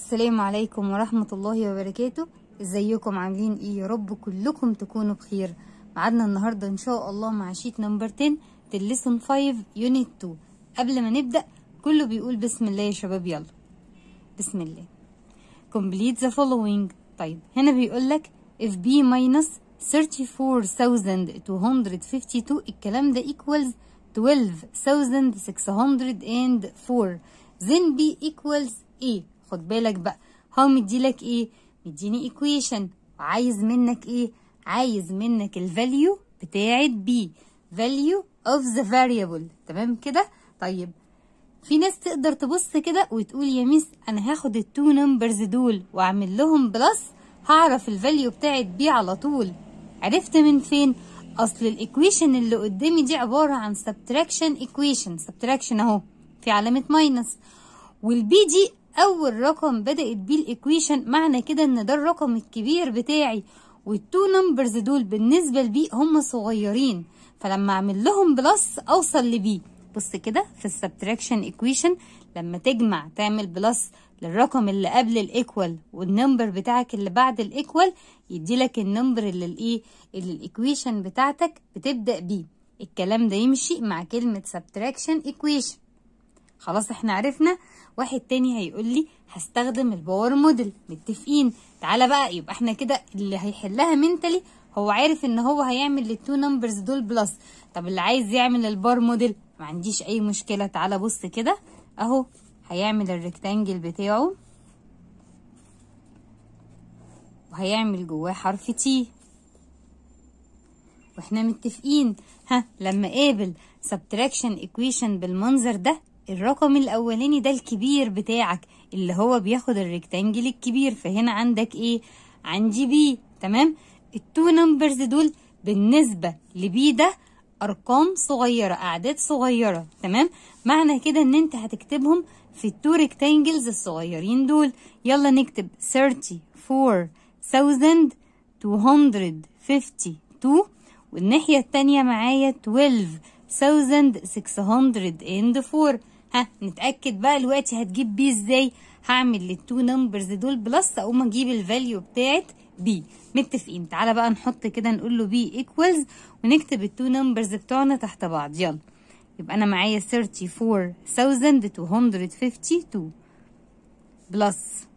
السلام عليكم ورحمة الله وبركاته ازيكم عاملين ايه يا رب كلكم تكونوا بخير معادنا النهاردة ان شاء الله مع شيت نمبر 10 للسون 5 يونت 2 قبل ما نبدأ كله بيقول بسم الله يا شباب يلا بسم الله complete the following طيب هنا بيقول لك if b minus 34252 الكلام ده equals 12604 then b equals a خد بالك بقى هو مديلك ايه مديني equation وعايز منك ايه عايز منك الفاليو بتاعت b value of the variable تمام كده طيب في ناس تقدر تبص كده وتقول يا ميس انا هاخد التو نمبرز دول واعمل لهم بلس هعرف الفاليو بتاعت بي على طول عرفت من فين اصل الايكويشن اللي قدامي دي عباره عن subtraction equation subtraction اهو في علامه ماينس والبي دي اول رقم بدات بيه الايكويشن معنى كده ان ده الرقم الكبير بتاعي والتو نمبرز دول بالنسبه لبي هم صغيرين فلما اعمل لهم بلس اوصل لبي بص كده في السبتراكشن ايكويشن لما تجمع تعمل بلس للرقم اللي قبل الايكوال والنمبر بتاعك اللي بعد الايكوال يديلك النمبر اللي الايه اللي الايكويشن بتاعتك بتبدا بيه الكلام ده يمشي مع كلمه سبتراكشن ايكويشن خلاص احنا عرفنا واحد تاني هيقول لي هستخدم الباور موديل متفقين تعالى بقى يبقى احنا كده اللي هيحلها منتلي هو عارف ان هو هيعمل التو نمبرز دول بلس طب اللي عايز يعمل البار موديل ما عنديش اي مشكله تعالى بص كده اهو هيعمل الريكتانجل بتاعه وهيعمل جواه حرف تي واحنا متفقين ها لما قابل subtraction equation بالمنظر ده الرقم الاولاني ده الكبير بتاعك اللي هو بياخد الريكتانجل الكبير فهنا عندك ايه عندي بي تمام التو نمبرز دول بالنسبه لبي ده ارقام صغيره اعداد صغيره تمام معنى كده ان انت هتكتبهم في التو ريكتانجلز الصغيرين دول يلا نكتب 34252 والناحيه التانية معايا 12604 ها نتاكد بقى دلوقتي هتجيب بي ازاي هعمل للتو نمبرز دول بلس اقوم اجيب الفاليو بتاعت بي متفقين تعالى بقى نحط كده نقول له بي ايكوالز ونكتب التو نمبرز بتوعنا تحت بعض يلا يبقى انا معايا 34252 بلس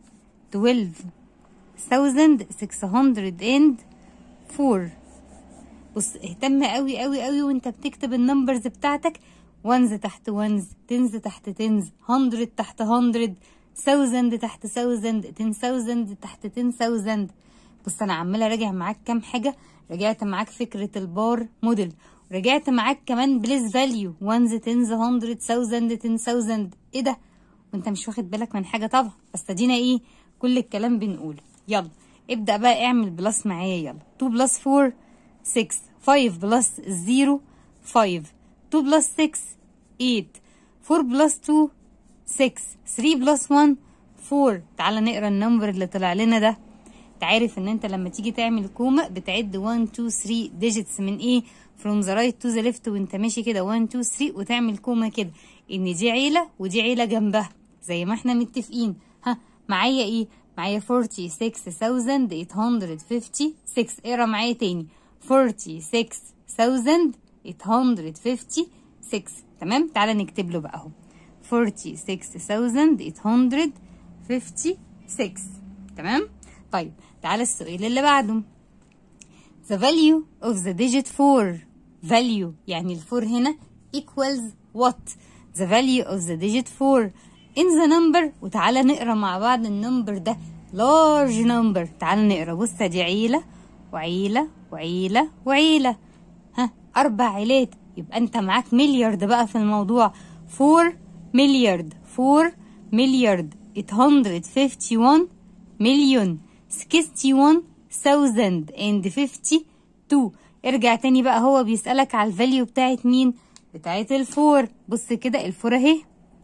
12604 بص اهتم قوي قوي قوي وانت بتكتب النمبرز بتاعتك وانز تحت وانز تنز تحت تنز 100 تحت 100 1000 تحت 1000 10000 تحت 10000 بص انا عماله راجع معاك كام حاجه رجعت معاك فكره البار موديل ورجعت معاك كمان بليس فاليو وانز تنز 100 1000 10000 ايه ده وانت مش واخد بالك من حاجه طبعا بس ادينا ايه كل الكلام بنقوله يلا ابدا بقى اعمل بلس معايا يلا 2 بلس 4 6 5 بلس 0 5 2 بلس 6 8 4 بلس 2 6 3 بلس 1 4 تعالى نقرا النمبر اللي طلع لنا ده عارف ان انت لما تيجي تعمل كوما بتعد 1 2 3 ديجيتس من ايه فروم ذا رايت تو ذا ليفت وانت ماشي كده 1 2 3 وتعمل كوما كده ان دي عيله ودي عيله جنبها زي ما احنا متفقين ها معايا ايه معايا 46856 اقرا معايا تاني 46856 تمام تعالى نكتب له بقى اهو 46856 تمام طيب تعالى السؤال اللي بعده the value of the digit 4 value يعني الفور هنا equals what the value of the digit 4 in the number وتعالى نقرا مع بعض النمبر ده large number تعالى نقرا بص دي عيلة وعيلة وعيلة وعيلة ها أربع عيلات يبقى أنت معاك مليارد بقى في الموضوع 4 مليارد 4 مليارد 851 مليون 61052 ارجع تاني بقى هو بيسألك على الفاليو بتاعت مين بتاعت الفور بص كده الفور اهي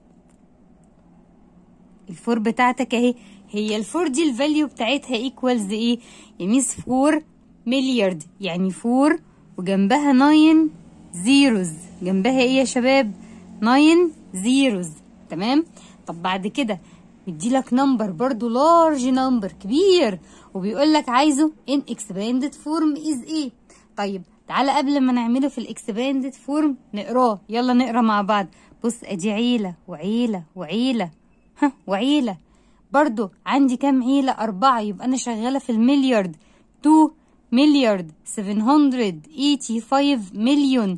الفور بتاعتك اهي هي الفور دي الفاليو بتاعتها ايكوالز ايه يميس فور مليارد يعني فور وجنبها ناين زيروز جنبها ايه يا شباب ناين زيروز تمام طب بعد كده مديلك نمبر برضو لارج نمبر كبير وبيقول لك عايزه ان اكسباندد فورم از ايه طيب تعالى قبل ما نعمله في الاكسباندد فورم نقراه يلا نقرا مع بعض بص ادي عيله وعيله وعيله ها وعيله برضو عندي كام عيله اربعه يبقى انا شغاله في المليارد 2 مليارد 785 مليون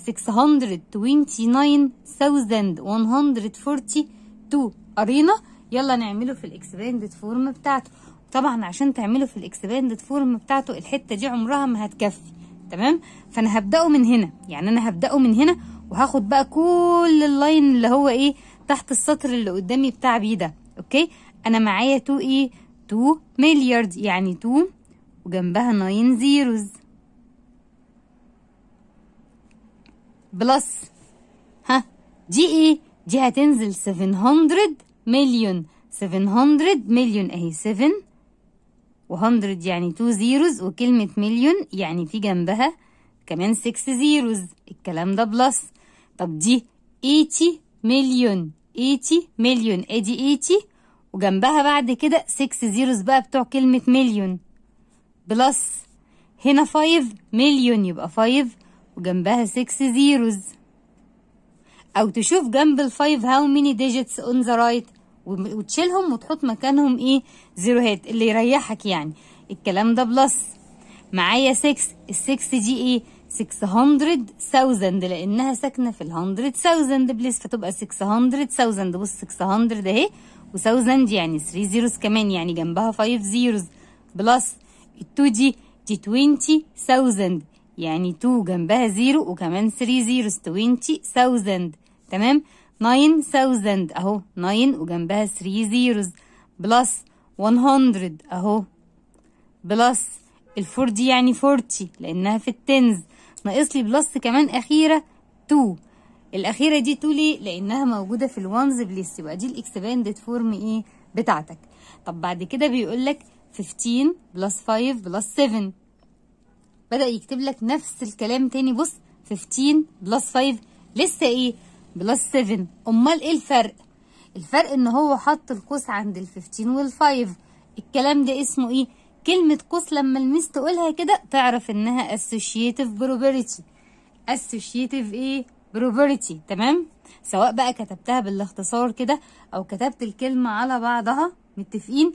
629142 قرينا يلا نعمله في الاكسباندد فورم بتاعته طبعا عشان تعمله في الاكسباندد فورم بتاعته الحته دي عمرها ما هتكفي تمام فانا هبداه من هنا يعني انا هبداه من هنا وهاخد بقى كل اللاين اللي هو ايه تحت السطر اللي قدامي بتاع بيه ده اوكي انا معايا 2 ايه 2 مليارد يعني 2 وجنبها 9 زيروز بلس ها دي ايه دي هتنزل 700 مليون 700 مليون اهي 7 و100 يعني 2 زيروز وكلمة مليون يعني في جنبها كمان 6 زيروز الكلام ده بلس طب دي 80 مليون 80 مليون ادي 80 وجنبها بعد كده 6 زيروز بقى بتوع كلمة مليون بلس هنا 5 مليون يبقى 5 وجنبها 6 زيروز او تشوف جنب الفايف هاو ميني ديجيتس اون ذا رايت وتشيلهم وتحط مكانهم ايه زيروهات اللي يريحك يعني الكلام ده بلس معايا 6 ال 6 دي ايه 600000 لانها ساكنه في ال 100000 بليس فتبقى 600000 بص 600 اهي و1000 يعني 3 زيروز كمان يعني جنبها 5 زيروز بلس ال 2 دي دي 20000 يعني 2 جنبها 0 وكمان 3 زيروز 20000 تمام 9000 اهو 9 وجنبها 3 زيروز بلس 100 اهو بلس الفور دي يعني 40 لانها في التنز ناقص لي بلس كمان اخيره 2 الاخيره دي 2 ليه لانها موجوده في الوانز بليس يبقى دي الاكسباندد فورم ايه بتاعتك طب بعد كده بيقول لك 15 بلس 5 بلس 7 بدأ يكتب لك نفس الكلام تاني بص 15 بلس 5 لسه ايه بلس 7 امال ايه الفرق الفرق ان هو حط القوس عند ال 15 وال5 الكلام ده اسمه ايه كلمة قوس لما الميس تقولها كده تعرف انها associative probability associative ايه probability تمام سواء بقى كتبتها بالاختصار كده او كتبت الكلمة على بعضها متفقين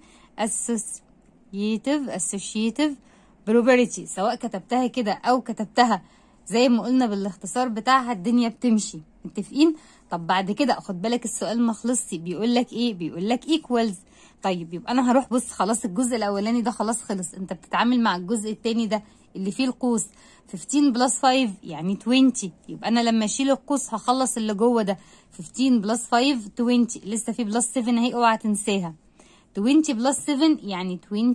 associative associative probability سواء كتبتها كده او كتبتها زي ما قلنا بالاختصار بتاعها الدنيا بتمشي متفقين طب بعد كده خد بالك السؤال ما خلصش بيقول لك ايه بيقول لك equals طيب يبقى انا هروح بص خلاص الجزء الاولاني ده خلاص خلص انت بتتعامل مع الجزء التاني ده اللي فيه القوس 15 بلس 5 يعني 20 يبقى انا لما اشيل القوس هخلص اللي جوه ده 15 بلس 5 20 لسه في بلس 7 اهي اوعى تنساها 20 بلس 7 يعني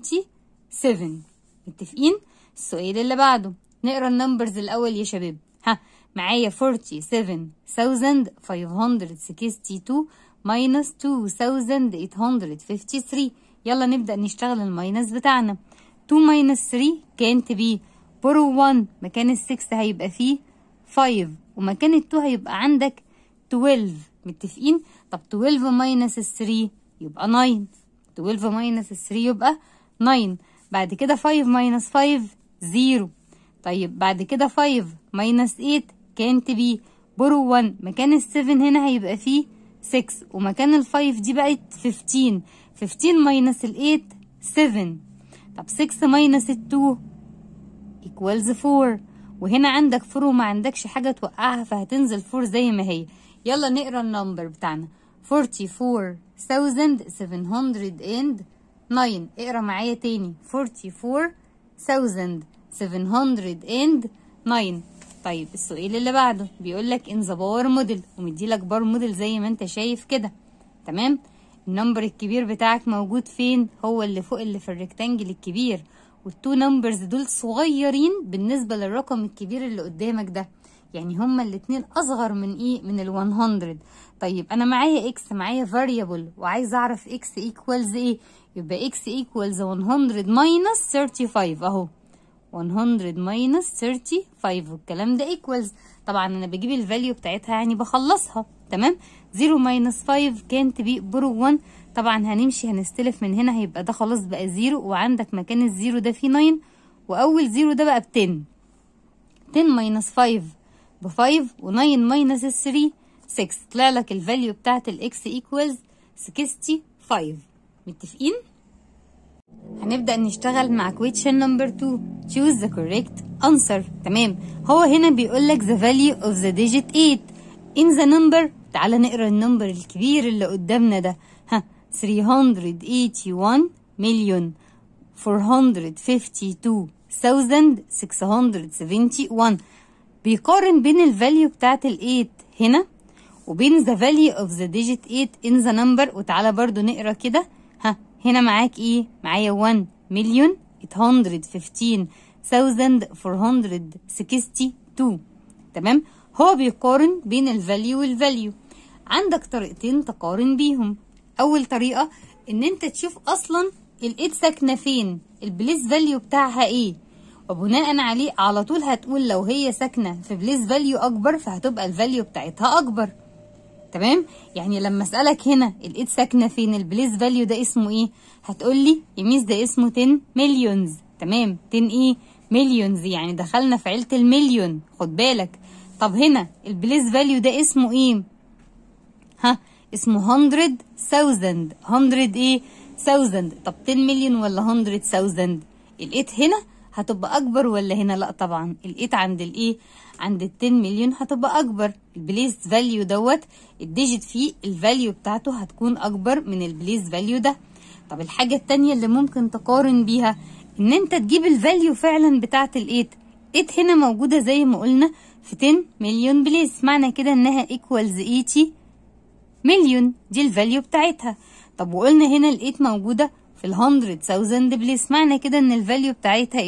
27 متفقين السؤال اللي بعده نقرا النمبرز الاول يا شباب ها معايا 47562 minus 2853 يلا نبدأ نشتغل الماينس بتاعنا 2 minus 3 كانت بي borrow 1 مكان ال 6 هيبقى فيه 5 ومكان ال 2 هيبقى عندك 12 متفقين طب 12 minus ال 3 يبقى 9 12 minus ال 3 يبقى 9 بعد كده 5 minus 5 0 طيب بعد كده 5 minus 8 كانت بي borrow 1 مكان ال 7 هنا هيبقى فيه 6 ومكان ال 5 دي بقت 15 15 minus ال 8 7 طب 6 minus ال 2 equals 4 وهنا عندك 4 وما عندكش حاجة توقعها فهتنزل 4 زي ما هي يلا نقرا النمبر بتاعنا 44709 اقرا معايا تاني 44709 طيب السؤال اللي بعده بيقول لك ان ذا باور موديل ومدي لك بار موديل زي ما انت شايف كده تمام النمبر الكبير بتاعك موجود فين هو اللي فوق اللي في الريكتانجل الكبير والتو نمبرز دول صغيرين بالنسبة للرقم الكبير اللي قدامك ده يعني هما الاتنين اصغر من ايه من ال 100 طيب انا معايا اكس معايا فاريبل وعايز اعرف اكس ايكوالز ايه يبقى اكس ايكوالز 100 ماينس 35 اهو 100 ماينس 35 والكلام ده ايكوالز طبعا انا بجيب الفاليو بتاعتها يعني بخلصها تمام 0 ماينس 5 كانت بي برو 1 طبعا هنمشي هنستلف من هنا هيبقى ده خلاص بقى زيرو وعندك مكان الزيرو ده فيه 9 واول زيرو ده بقى ب 10 10 ماينس 5 ب 5 و9 ماينس 3 6 طلع لك الفاليو بتاعت الاكس ايكوالز 65 متفقين هنبدأ نشتغل مع question number 2 choose the correct answer تمام هو هنا بيقول لك the value of the digit 8 in the number تعال نقرا النمبر الكبير اللي قدامنا ده ها 381 مليون 452,671 بيقارن بين الفاليو بتاعت ال 8 هنا وبين the value of the digit 8 in the number وتعالى برضو نقرا كده ها هنا معاك ايه معايا 1 مليون 815,462 تمام هو بيقارن بين الفاليو والفاليو عندك طريقتين تقارن بيهم اول طريقه ان انت تشوف اصلا الايد ساكنه فين البليس فاليو بتاعها ايه وبناء عليه على طول هتقول لو هي ساكنه في بليس فاليو اكبر فهتبقى الفاليو بتاعتها اكبر تمام يعني لما اسالك هنا الايد ساكنه فين البليس فاليو ده اسمه ايه هتقول لي يميز ده اسمه 10 مليونز تمام 10 ايه مليونز يعني دخلنا في عيله المليون خد بالك طب هنا البليس فاليو ده اسمه ايه ها اسمه 100 thousand 100 ايه thousand طب 10 مليون ولا 100 thousand الايت هنا هتبقى اكبر ولا هنا لا طبعا الايت عند الايه عند ال 10 مليون هتبقى اكبر البليس فاليو دوت الديجيت فيه الفاليو بتاعته هتكون اكبر من البليس فاليو ده طب الحاجة التانية اللي ممكن تقارن بيها ان انت تجيب الفاليو فعلا بتاعت الايت ايت هنا موجودة زي ما قلنا في 10 مليون بليس معنى كده انها ايكوالز 80 مليون دي الفاليو بتاعتها طب وقلنا هنا الايت موجودة في ال 100,000 بليس معنى كده ان الفاليو بتاعتها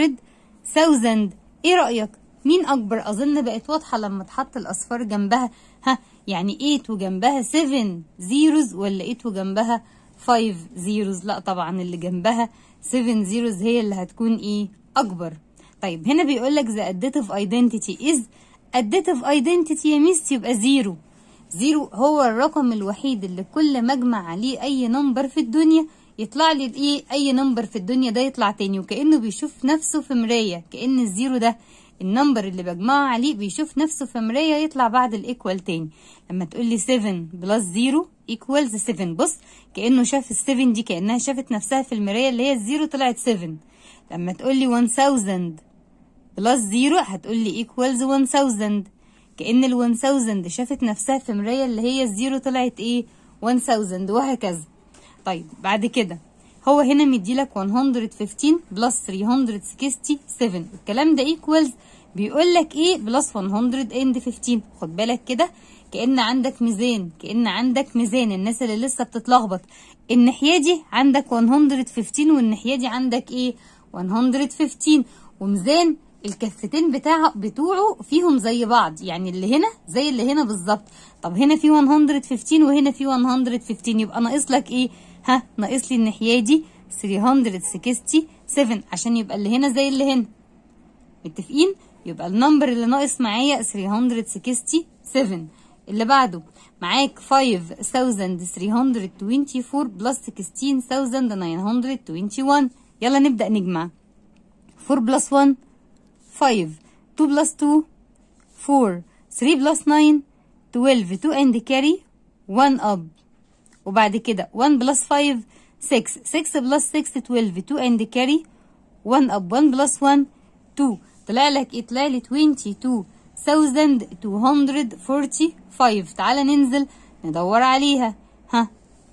800,000 ايه رأيك مين اكبر اظن بقت واضحة لما اتحط الاصفار جنبها ها يعني 8 وجنبها 7 زيروز ولا 8 وجنبها 5 زيروز لا طبعا اللي جنبها 7 زيروز هي اللي هتكون ايه اكبر طيب هنا بيقول لك the additive identity is additive identity يا ميس يبقى زيرو زيرو هو الرقم الوحيد اللي كل ما اجمع عليه اي نمبر في الدنيا يطلع لي ايه اي نمبر في الدنيا ده يطلع تاني وكانه بيشوف نفسه في مرايه كان الزيرو ده النمبر اللي بجمعه عليه بيشوف نفسه في مرايه يطلع بعد الايكوال تاني لما تقول لي 7 بلس 0 ايكوالز 7 بص كانه شاف ال7 دي كانها شافت نفسها في المرايه اللي هي الزيرو طلعت 7 لما تقول لي 1000 بلس 0 هتقول لي ايكوالز 1000 كأن ال 1000 شافت نفسها في مراية اللي هي الزيرو طلعت ايه 1000 وهكذا طيب بعد كده هو هنا مديلك 115 بلس 367 الكلام ده ايكوالز بيقول لك ايه بلس 115 خد بالك كده كأن عندك ميزان كأن عندك ميزان الناس اللي لسه بتتلخبط الناحية دي عندك 115 والناحية دي عندك ايه 115 وميزان الكفتين بتاعه بتوعه فيهم زي بعض يعني اللي هنا زي اللي هنا بالظبط طب هنا في 115 وهنا في 115 يبقى ناقص لك ايه ها ناقص لي الناحيه دي 367 عشان يبقى اللي هنا زي اللي هنا متفقين يبقى النمبر اللي ناقص معايا 367 اللي بعده معاك 5324 بلس 16921 يلا نبدأ نجمع 4 بلس 1 5 2 plus 2 4 3 plus 9 12 2 and carry 1 up وبعد كده 1 plus 5 6 6 plus 6 12 2 and carry 1 up 1 plus 1 2 طلع لك ايه طلع لي 22245 تعالى ننزل ندور عليها ها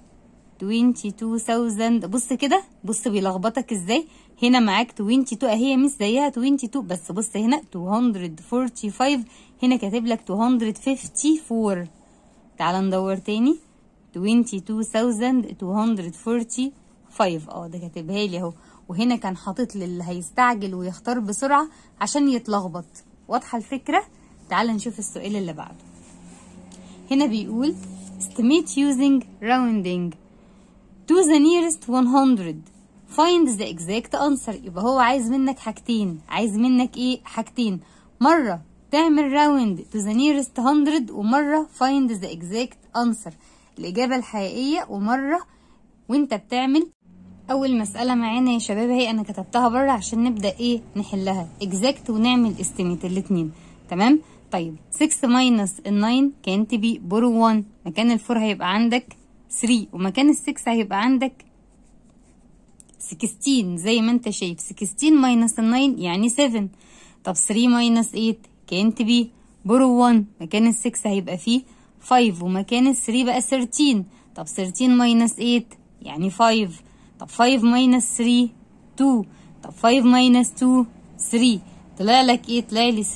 22000 بص كده بص بيلخبطك ازاي هنا معاك 22 اهي مش زيها 22 بس بص هنا 245 هنا كاتب لك 254 تعال ندور تاني 22245 اه ده كاتبها لي اهو وهنا كان حاطط لي اللي هيستعجل ويختار بسرعة عشان يتلخبط واضحة الفكرة تعال نشوف السؤال اللي بعده هنا بيقول estimate using rounding to the nearest 100 find the exact answer يبقى هو عايز منك حاجتين عايز منك ايه حاجتين مرة تعمل round to the nearest 100 ومرة find the exact answer الإجابة الحقيقية ومرة وانت بتعمل اول مسألة معانا يا شباب هي انا كتبتها بره عشان نبدأ ايه نحلها exact ونعمل estimate الاتنين تمام طيب 6 ماينس ال 9 كان تبي بورو 1 مكان الفور هيبقى عندك 3 ومكان ال 6 هيبقى عندك 16 زي ما انت شايف 16 ماينس ال 9 يعني 7 طب 3 ماينس 8 كان تبي بورو 1 مكان ال 6 هيبقى فيه 5 ومكان ال 3 بقى 13 طب 13 ماينس 8 يعني 5 طب 5 ماينس 3 2 طب 5 ماينس 2 3 طلع لك ايه طلع لي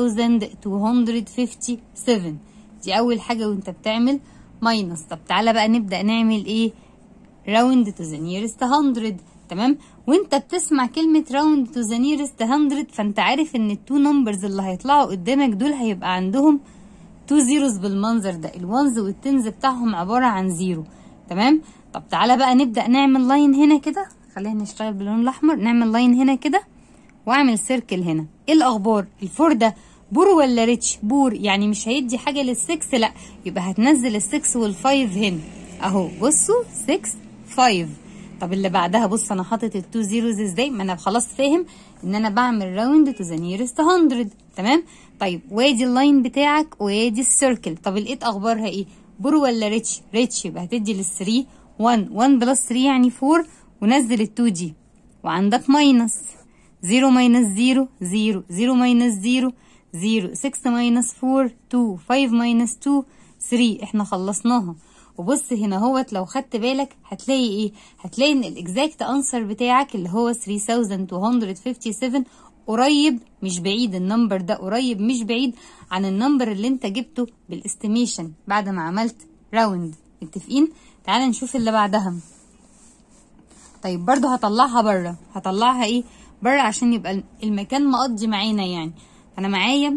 3257 دي اول حاجه وانت بتعمل ماينس طب تعالى بقى نبدا نعمل ايه راوند تو ذا نيرست 100 تمام وانت بتسمع كلمه راوند تو ذا نيرست 100 فانت عارف ان التو نمبرز اللي هيطلعوا قدامك دول هيبقى عندهم تو زيروز بالمنظر ده الوانز والتنز بتاعهم عباره عن زيرو تمام طب تعالى بقى نبدا نعمل لاين هنا كده خلينا نشتغل باللون الاحمر نعمل لاين هنا كده واعمل سيركل هنا ايه الاخبار الفور ده بور ولا ريتش بور يعني مش هيدي حاجه للسكس لا يبقى هتنزل السكس والفايف هنا اهو بصوا 6 5 طب اللي بعدها بص انا حاطط التو زيروز ازاي ما انا خلاص فاهم ان انا بعمل راوند تو ذا نيرست 100 تمام طيب وادي اللاين بتاعك وادي السيركل طب الايت اخبارها ايه بور ولا ريتش ريتش يبقى هتدي لل 3 1 1 بلس 3 يعني 4 ونزل ال 2 دي وعندك ماينس 0 ماينس 0 0 0 ماينس 0 0 6 ماينس 4 2 5 ماينس 2 3 احنا خلصناها وبص هنا هوت لو خدت بالك هتلاقي ايه هتلاقي ان الاكزاكت انسر بتاعك اللي هو 3257 قريب مش بعيد النمبر ده قريب مش بعيد عن النمبر اللي انت جبته بالاستيميشن بعد ما عملت راوند متفقين تعال نشوف اللي بعدها طيب برضو هطلعها بره هطلعها ايه بره عشان يبقى المكان مقضي معانا يعني انا معايا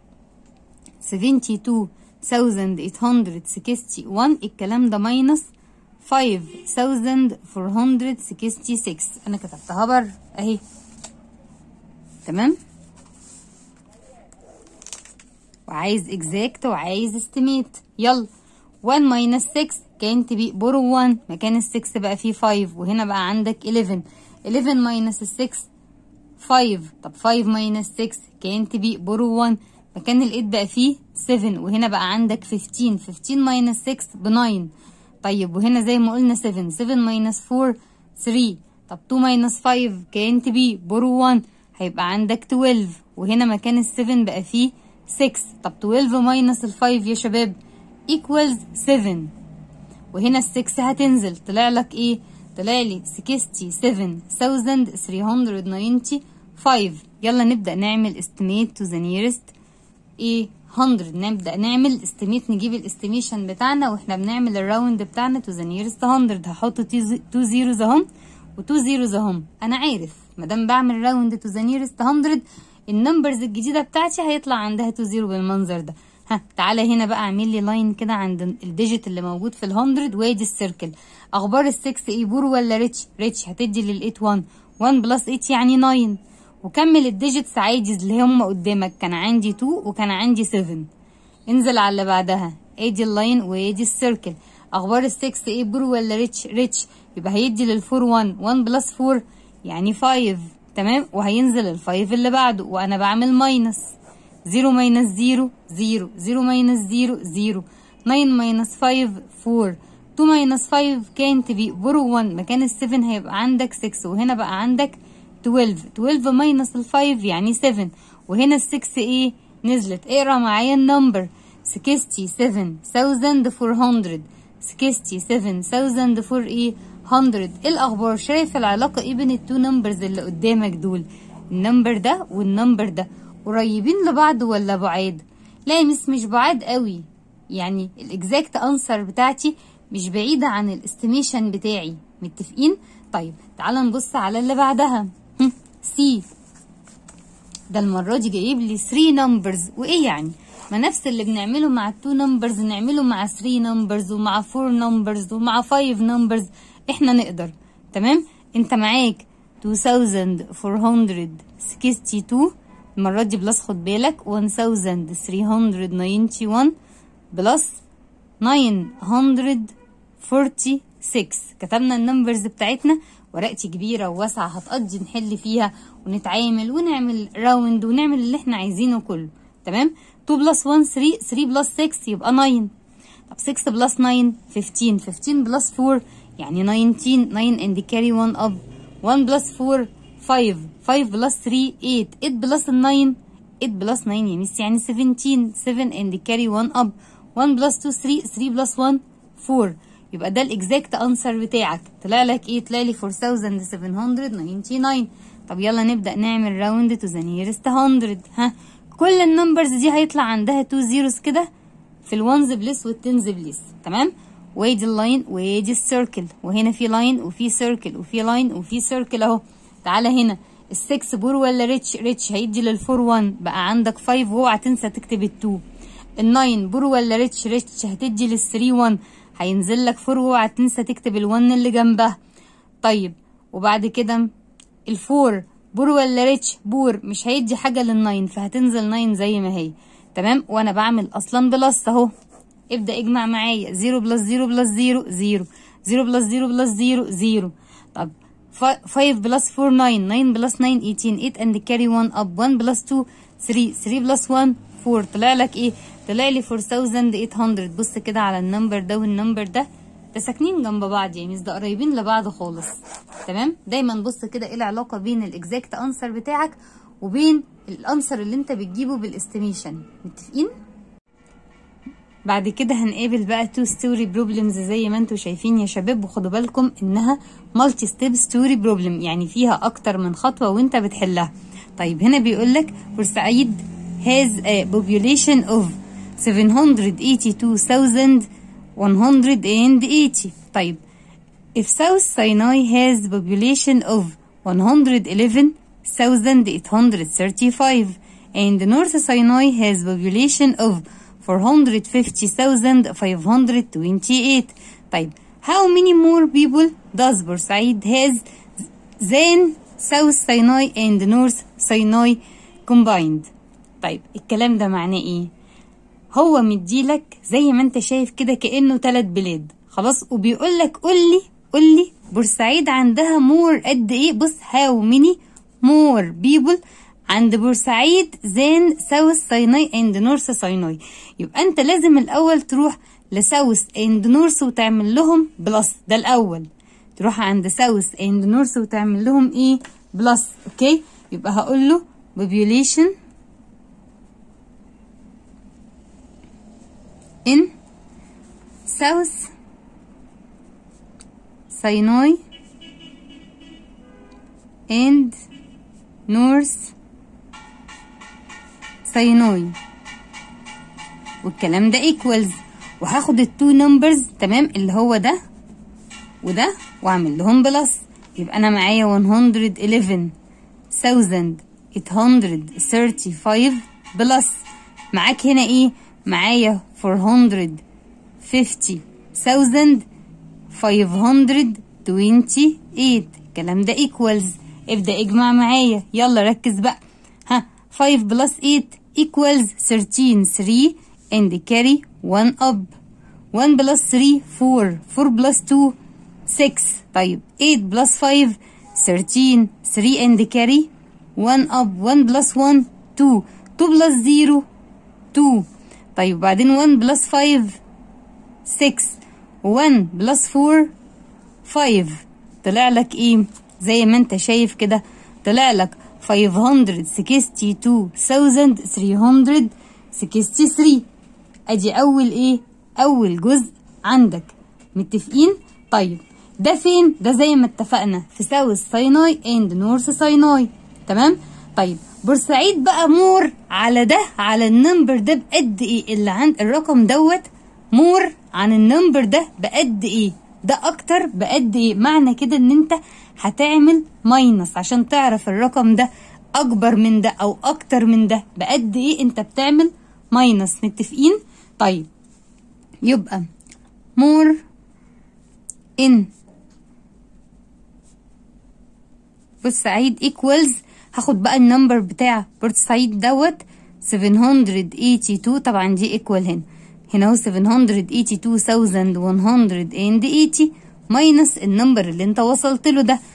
72861 الكلام ده ماينس 5466 انا كتبتها بره اهي تمام وعايز اكزاكت وعايز استيميت يلا 1 ماينس 6 كان تبي بورو 1 مكان ال 6 بقى فيه 5 وهنا بقى عندك 11 11 ماينس ال 6 5 طب 5 ماينس 6 كان تبي بورو 1 مكان ال 8 بقى فيه 7 وهنا بقى عندك 15 15 ماينس 6 ب 9 طيب وهنا زي ما قلنا 7 7 ماينس 4 3 طب 2 ماينس 5 كان تبي بورو 1 هيبقى عندك 12 وهنا مكان ال 7 بقى فيه 6 طب 12 ماينس ال 5 يا شباب equals 7 وهنا ال 6 هتنزل طلع لك ايه طلع لي 67395 يلا نبدأ نعمل estimate to the nearest ايه 100 نبدأ نعمل estimate نجيب الاستيميشن بتاعنا واحنا بنعمل الراوند بتاعنا to the nearest 100 هحط 2 زيروز اهم و2 زيروز اهم انا عارف مادام بعمل راوند to the nearest 100 النمبرز الجديدة بتاعتي هيطلع عندها 2 زيرو بالمنظر ده ها تعالى هنا بقى اعمل لي لاين كده عند الديجيت اللي موجود في ال100 وادي السيركل اخبار ال6 ايه بور ولا ريتش ريتش هتدي لل8 1 1 بلس 8 يعني 9 وكمل الديجيتس عادي اللي هم قدامك كان عندي 2 وكان عندي 7 انزل على اللي بعدها ادي اللاين وادي السيركل اخبار ال6 ايه بور ولا ريتش ريتش يبقى هيدي لل4 1 1 بلس 4 يعني 5 تمام وهينزل ال5 اللي بعده وانا بعمل ماينس 0 ماينس 0 0 0 ماينس 0 0 9 ماينس 5 4 2 ماينس 5 كان تبي بورو 1 مكان ال 7 هيبقى عندك 6 وهنا بقى عندك 12 12 ماينس ال 5 يعني 7 وهنا ال 6 ايه نزلت اقرا معايا النمبر 67400 67000 فور ايه 100 ايه الاخبار شايف العلاقه ايه بين التو نمبرز اللي قدامك دول النمبر ده والنمبر ده قريبين لبعض ولا بعاد لا يا مس مش بعاد قوي يعني الاكزاكت انسر بتاعتي مش بعيده عن الاستيميشن بتاعي متفقين طيب تعال نبص على اللي بعدها سي ده المره دي جايب لي 3 نمبرز وايه يعني ما نفس اللي بنعمله مع 2 نمبرز نعمله مع 3 نمبرز ومع 4 نمبرز ومع 5 نمبرز احنا نقدر تمام انت معاك 2462 المرة دي بلس خد بالك 1391 بلس 946 6 كتبنا النمبرز بتاعتنا ورقتي كبيرة وواسعة هتقضي نحل فيها ونتعامل ونعمل راوند ونعمل اللي احنا عايزينه كله تمام 2 بلس 1 3 3 بلس 6 يبقى 9 طب 6 بلس 9 15 15 بلس 4 يعني 19 9 and carry 1 up 1 بلس 4 5 5 بلس 3 8 8 بلس 9 8 بلس 9 يا ميس يعني 17 7 and carry 1 up 1 بلس 2 3 3 بلس 1 4 يبقى ده الاكزاكت انسر بتاعك طلع لك ايه طلع لي 4799 طب يلا نبدا نعمل راوند تو ذا نيرست 100 ها كل النمبرز دي هيطلع عندها 2 زيروز كده في الونز بليس والتنز بليس تمام وادي اللاين وادي السيركل وهنا في لاين وفي سيركل وفي لاين وفي سيركل اهو تعالى هنا السكس بور ولا ريتش ريتش هيدي للفور 1 بقى عندك 5 واوعى تنسى تكتب التو الناين بور ولا ريتش ريتش هتدي للثري 1 هينزل لك فور واوعى تنسى تكتب الون اللي جنبها طيب وبعد كده الفور بور ولا ريتش بور مش هيدي حاجه للناين فهتنزل ناين زي ما هي تمام وانا بعمل اصلا بلس اهو ابدا اجمع معايا 0 بلس 0 بلس 0 0 0 بلس 0 بلس 0 0 طب 5 بلس 4 9 9 بلس 9 18 8 and carry 1 up 1 بلس 2 3 3 بلس 1 4 طلع لك ايه طلع لي 4800 بص كده على النمبر ده والنمبر ده ده ساكنين جنب بعض يعني ده قريبين لبعض خالص تمام دايما بص كده ايه العلاقه بين الاكزاكت انسر بتاعك وبين الانسر اللي انت بتجيبه بالاستيميشن متفقين بعد كده هنقابل بقى تو ستوري بروبلمز زي ما انتم شايفين يا شباب وخدوا بالكم انها مالتي ستيب ستوري بروبلم يعني فيها اكتر من خطوه وانت بتحلها طيب هنا بيقول لك بورسعيد has a population of 782,180 طيب if South Sinai has population of 111,835 and North Sinai has population of 450,528 طيب how many more people does Bursaid has than South Sinai and North Sinai combined طيب الكلام ده معناه ايه هو مديلك زي ما انت شايف كده كانه ثلاث بلاد خلاص وبيقول لك قول لي قول لي بورسعيد عندها مور قد ايه بص هاو ميني مور بيبل عند بورسعيد زين ساوث سايناي اند نورث سايناي يبقى انت لازم الاول تروح لساوث اند نورث وتعمل لهم بلس ده الاول تروح عند ساوث اند نورث وتعمل لهم ايه بلس اوكي يبقى هقول له population in South Sinai and North Sinai والكلام ده equals وهاخد التو نمبرز تمام اللي هو ده وده واعمل لهم بلس يبقى انا معايا 111835 بلس معاك هنا ايه معايا 450528 الكلام ده equals ابدأ اجمع معايا يلا ركز بقى ها 5 بلس 8 equals 13 3 and carry 1 up 1 بلس 3 4 4 بلس 2 6 طيب 8 بلس 5 13 3 and carry 1 up 1 بلس 1 2 2 بلس 0 2 طيب بعدين 1 بلس 5 6 1 بلس 4 5 طلع لك ايه زي ما انت شايف كده طلع لك 562363 ادي اول ايه اول جزء عندك متفقين طيب ده فين ده زي ما اتفقنا في ساوث سايناي اند نورث سايناي تمام طيب بورسعيد بقى مور على ده على النمبر ده بقد ايه اللي عند الرقم دوت مور عن النمبر ده بقد ايه ده اكتر بقد ايه معنى كده ان انت هتعمل ماينس عشان تعرف الرقم ده اكبر من ده او اكتر من ده بقد ايه انت بتعمل ماينس متفقين طيب يبقى more in بورسعيد equals هاخد بقى النمبر بتاع بورسعيد دوت 782 طبعا دي equal هنا هنا اهو 782180 ماينس النمبر اللي انت وصلت له ده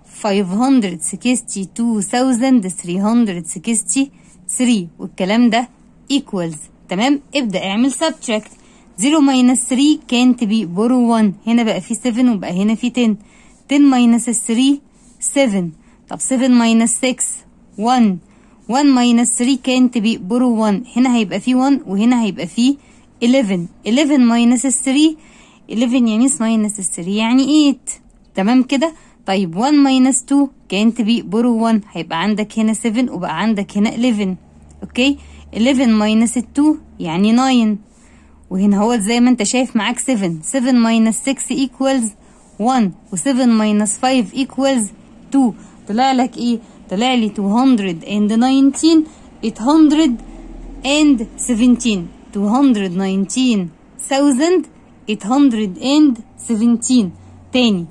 562363 والكلام ده equals تمام ابدأ اعمل subtract 0 minus 3 كانت بي borrow 1 هنا بقى في 7 وبقى هنا في 10 10 minus 3 7 طب 7 minus 6 1 1 minus 3 كانت بي borrow 1 هنا هيبقى في 1 وهنا هيبقى في 11 11 minus 3 11 يا ميس minus 3 يعني 8 تمام كده طيب 1 minus 2 كانت بي borrow 1 هيبقى عندك هنا 7 وبقى عندك هنا 11 اوكي 11 minus 2 يعني 9 وهنا هو زي ما انت شايف معاك 7 7 minus 6 equals 1 و7 minus 5 equals 2 طلع لك ايه طلع لي 219 817 219,817 تاني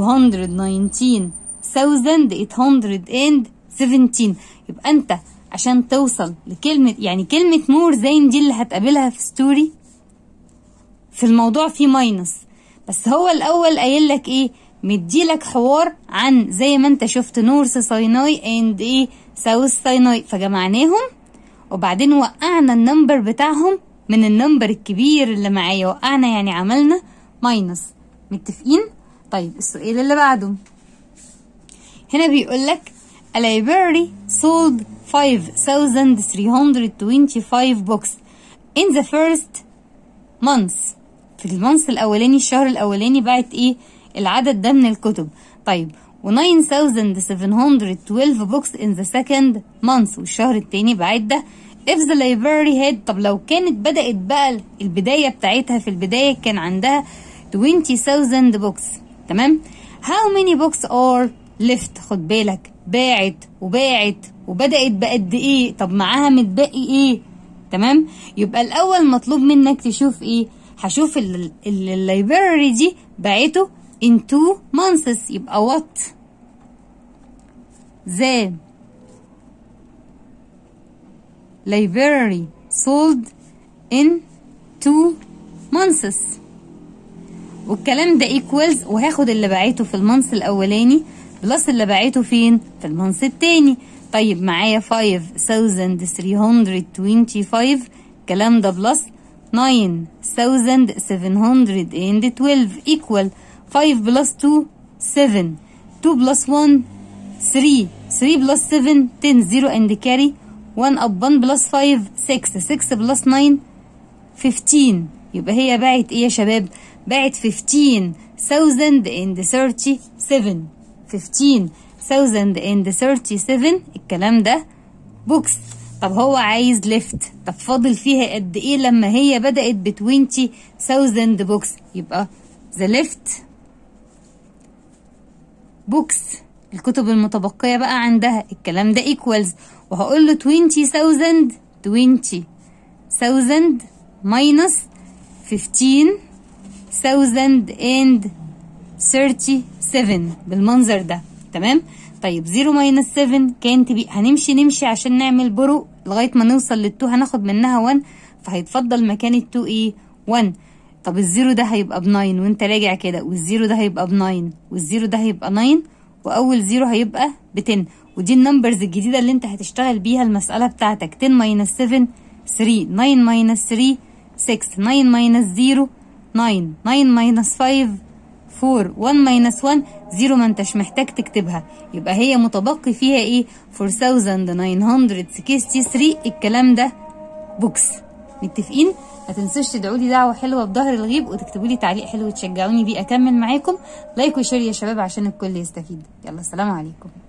219,817 يبقى انت عشان توصل لكلمة يعني كلمة مور زين دي اللي هتقابلها في ستوري في الموضوع فيه ماينس بس هو الأول قايل لك ايه مديلك حوار عن زي ما انت شفت نورث سايناي اند ايه ساوث سايناي فجمعناهم وبعدين وقعنا النمبر بتاعهم من النمبر الكبير اللي معايا وقعنا يعني عملنا ماينس متفقين طيب السؤال اللي بعده هنا بيقول لك a library sold 5325 books in the first month في المنص الاولاني الشهر الاولاني باعت ايه العدد ده من الكتب طيب و 9712 books in the second month والشهر التاني باعت ده if the library had طب لو كانت بدأت بقى البداية بتاعتها في البداية كان عندها 20000 books تمام how many books are left خد بالك باعت وباعت وبدأت بقد ايه طب معاها متبقي ايه تمام يبقى الاول مطلوب منك تشوف ايه هشوف اللايبراري دي باعته in two months يبقى what the library sold in two months والكلام ده equals وهاخد اللي باعته في المنص الاولاني بلس اللي باعته فين في المنص التاني طيب معايا 5325 الكلام ده بلس 9712 equal 5 بلس 2 7 2 بلس 1 3 3 بلس 7 10 0 and carry 1 up 1 بلس 5 6 6 بلس 9 15 يبقى هي باعت ايه يا شباب باعت 15037 15037 الكلام ده بوكس طب هو عايز ليفت طب فاضل فيها قد ايه لما هي بدأت ب 20000 بوكس يبقى ذا ليفت بوكس الكتب المتبقية بقى عندها الكلام ده equals وهقول له 20000 20000 minus 15000 and 37 بالمنظر ده تمام طيب 0 ماينس 7 كانت بي هنمشي نمشي عشان نعمل برو لغايه ما نوصل لل2 هناخد منها 1 فهيتفضل مكان ال2 ايه 1 طب الزيرو ده هيبقى ب 9 وانت راجع كده والزيرو ده هيبقى ب 9 والزيرو ده هيبقى 9 واول زيرو هيبقى ب 10 ودي النمبرز الجديده اللي انت هتشتغل بيها المساله بتاعتك 10 ماينس 7 3 9 ماينس 3 6 9 ماينس 0 9 9 ماينس 5 4 1 ماينس 1 0 ما انتش محتاج تكتبها يبقى هي متبقي فيها ايه 4963 الكلام ده بوكس متفقين ما تنسوش تدعوا لي دعوه حلوه بظهر الغيب وتكتبوا لي تعليق حلو وتشجعوني بيه اكمل معاكم لايك وشير يا شباب عشان الكل يستفيد يلا السلام عليكم